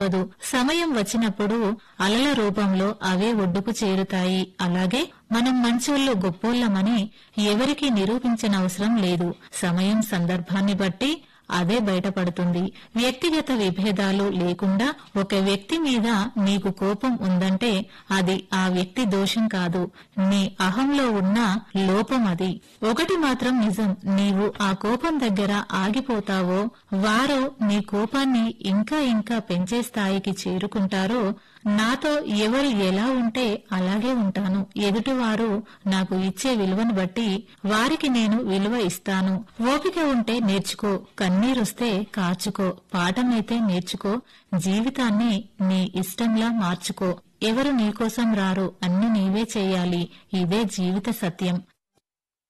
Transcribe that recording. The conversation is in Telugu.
తప్పదు సమయం వచ్చినప్పుడు అలల రూపంలో అవే ఒడ్డుకు చేరుతాయి అలాగే మనం మంచోళ్ళు గొప్పోళ్ళమని ఎవరికీ నిరూపించనవసరం లేదు సమయం సందర్భాన్ని బట్టి అదే బయటపడుతుంది వ్యక్తిగత విభేదాలు లేకుండా ఒక వ్యక్తి మీద నీకు కోపం ఉందంటే అది ఆ వ్యక్తి దోషం కాదు నీ అహంలో ఉన్న లోపం అది ఒకటి మాత్రం నిజం నీవు ఆ కోపం దగ్గర ఆగిపోతావో వారు నీ కోపాన్ని ఇంకా ఇంకా పెంచే స్థాయికి చేరుకుంటారో నాతో ఎవరు ఎలా ఉంటే అలాగే ఉంటాను ఎదుటివారు నాకు ఇచ్చే విలువను బట్టి వారికి నేను విలువ ఇస్తాను ఓపిక ఉంటే నేర్చుకో కన్నీరొస్తే కార్చుకో పాఠమైతే నేర్చుకో జీవితాన్ని నీ ఇష్టంలా మార్చుకో ఎవరు నీకోసం రారు అన్ని నీవే చేయాలి ఇదే జీవిత సత్యం